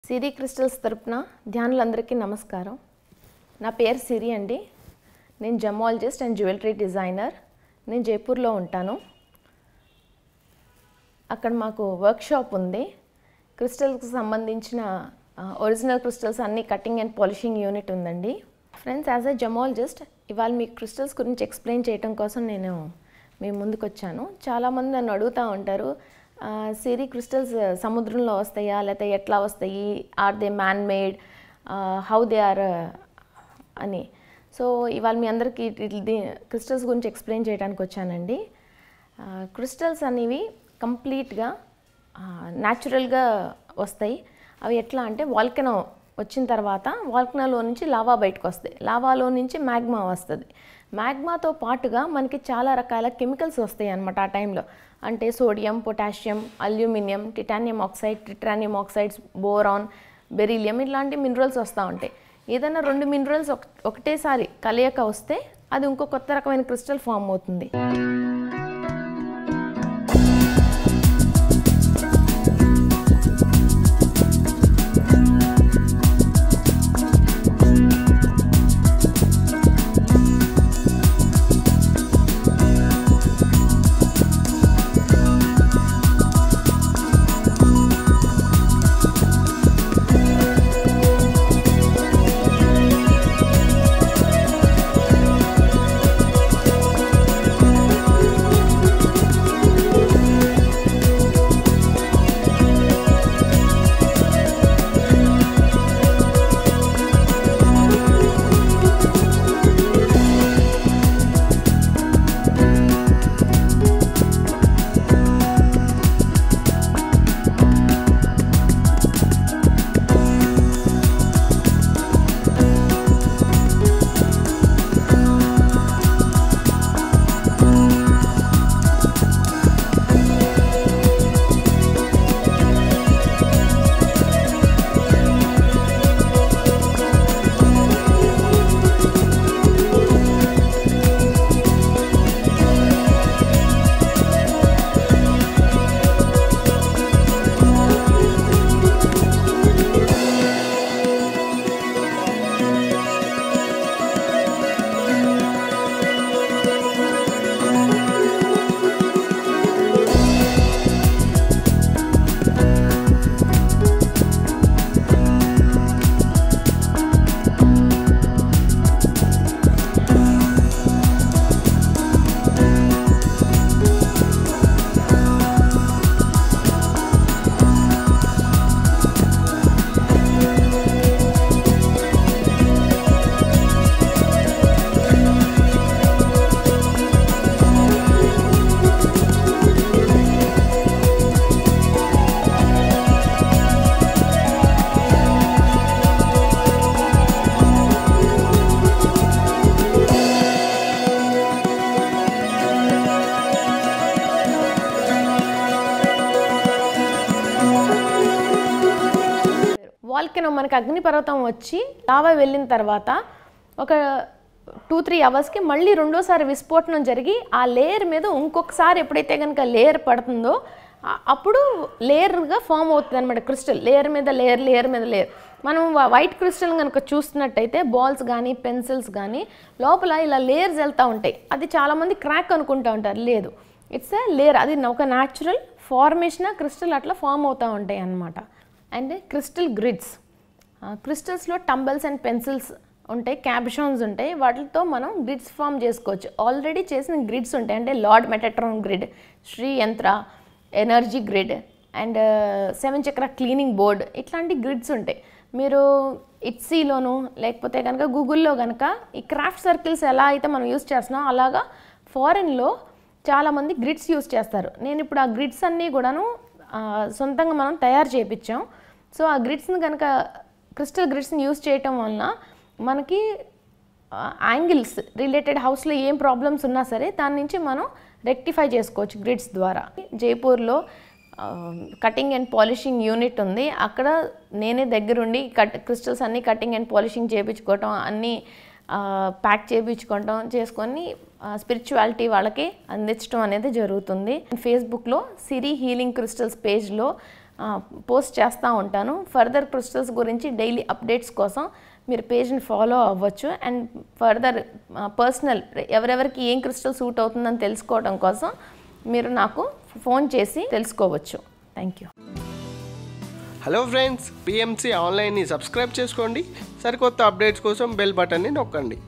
సిరి crystals తరపున ధ్యానులందరికీ నమస్కారం నా పేరు సిరి అండి నేను జమాలజిస్ట్ అండ్ జ్యువెలరీ డిజైనర్ నేను జైపూర్లో ఉంటాను అక్కడ మాకు వర్క్షాప్ ఉంది క్రిస్టల్స్కి సంబంధించిన ఒరిజినల్ క్రిస్టల్స్ అన్ని కటింగ్ అండ్ పాలిషింగ్ యూనిట్ ఉందండి ఫ్రెండ్స్ యాజ్ ఎ జమాలజిస్ట్ ఇవాళ మీకు క్రిస్టల్స్ గురించి ఎక్స్ప్లెయిన్ చేయడం కోసం నేను మీ ముందుకు వచ్చాను చాలామంది నన్ను అడుగుతూ ఉంటారు "ఆ, సిరి క్రిస్టల్స్ సముద్రంలో వస్తాయా లేకపోతే ఎట్లా వస్తాయి are they man made how they are అని సో ఇవాళ మీ అందరికీ క్రిస్టల్స్ గురించి ఎక్స్ప్లెయిన్ చేయడానికి వచ్చానండి క్రిస్టల్స్ అనేవి కంప్లీట్గా న్యాచురల్గా వస్తాయి అవి ఎట్లా అంటే వాల్కెనో వచ్చిన తర్వాత వాల్కెనోలో నుంచి లావా బయటకు వస్తాయి లావాలో నుంచి మ్యాగ్మా వస్తుంది మ్యాగ్మాతో పాటుగా మనకి చాలా రకాల కెమికల్స్ వస్తాయి అన్నమాట ఆ టైంలో అంటే sodium potassium aluminium titanium oxide titanium oxides boron beryllium ఇలాంటి మినరల్స్ వస్తూ ఉంటాయి ఏదైనా రెండు మినరల్స్ ఒక ఒకటేసారి కలయిక వస్తే అది ఇంకో కొత్త రకమైన క్రిస్టల్ ఫామ్ అవుతుంది వాల్కెనో మనకి అగ్నిపర్వతం వచ్చి లావా వెళ్ళిన తర్వాత ఒక టూ త్రీ అవర్స్కి మళ్ళీ రెండోసారి విస్ఫోటనం జరిగి ఆ లేయర్ మీద ఇంకొకసారి ఎప్పుడైతే కనుక లేయర్ పడుతుందో ఆ- అప్పుడు లేయర్గా ఫామ్ అవుతుంది అనమాట క్రిస్టల్ లేయర్ మీద లేయర్ లేయర్ మీద లేయర్ మనం వా- వైట్ క్రిస్టల్ కనుక చూస్తున్నట్టయితే బాల్స్ కానీ పెన్సిల్స్ కానీ లోపల ఇలా లేయర్స్ వెళ్తూ ఉంటాయి అది చాలామంది క్రాక్ అనుకుంటూ ఉంటారు లేదు ఇట్స్ ఏ లేయర్ అది ఒక న్యాచురల్ ఫార్మేషన్ క్రిస్టల్ అట్లా ఫామ్ అవుతూ ఉంటాయి అన్నమాట అండ్ క్రిస్టల్ గ్రిడ్స్ క్రిస్టల్స్లో టంబల్స్ అండ్ పెన్సిల్స్ ఉంటాయి క్యాప్షన్స్ ఉంటాయి వాటితో మనం గ్రిడ్స్ ఫామ్ చేసుకోవచ్చు ఆల్రెడీ చేసిన గ్రిడ్స్ ఉంటాయి అంటే Lord Metatron grid Sri yantra energy grid and seven chakra cleaning board ఇట్లాంటి గ్రిడ్స్ ఉంటాయి మీరు ఇట్సీలోను లేకపోతే కనుక గూగుల్లో కనుక ఈ క్రాఫ్ట్ సర్కిల్స్ ఎలా అయితే మనం యూస్ చేస్తున్నాం అలాగా ఫారెన్లో చాలామంది గ్రిడ్స్ యూస్ చేస్తారు నేను ఇప్పుడు ఆ గ్రిడ్స్ అన్నీ కూడాను ఆ, సొంతంగా మనం తయారు చేయించాం సో ఆ గ్రిడ్స్ని కనుక క్రిస్టల్ గ్రిడ్స్ని యూస్ చేయటం వలన మనకి యాంగిల్స్ రిలేటెడ్ హౌస్లో ఏం ప్రాబ్లమ్స్ ఉన్నా సరే దాని నుంచి మనం రెక్టిఫై చేసుకోవచ్చు గ్రిడ్స్ ద్వారా జైపూర్లో కటింగ్ అండ్ పాలిషింగ్ యూనిట్ ఉంది అక్కడ నేనే దగ్గరుండి కట్ క్రిస్టల్స్ అన్నీ కటింగ్ అండ్ పాలిషింగ్ చేయించుకోవటం అన్నీ ప్యాక్ చేయించుకోవటం చేసుకొని స్పిరిచువాలిటీ వాళ్ళకి అందించడం అనేది జరుగుతుంది ఫేస్బుక్లో సిరి హీలింగ్ క్రిస్టల్స్ పేజ్లో పోస్ట్ చేస్తూ ఉంటాను ఫర్దర్ క్రిస్టల్స్ గురించి డైలీ అప్డేట్స్ కోసం మీరు పేజ్ని ఫాలో అవ్వచ్చు అండ్ ఫర్దర్ పర్సనల్ ఎవరెవరికి ఏం క్రిస్టల్ సూట్ అవుతుందని తెలుసుకోవడం కోసం మీరు నాకు ఫోన్ చేసి తెలుసుకోవచ్చు thank you hello friends PMC ఆన్లైన్ని సబ్స్క్రైబ్ చేసుకోండి సరికొత్త అప్డేట్స్ కోసం బెల్ బటన్ని నొక్కండి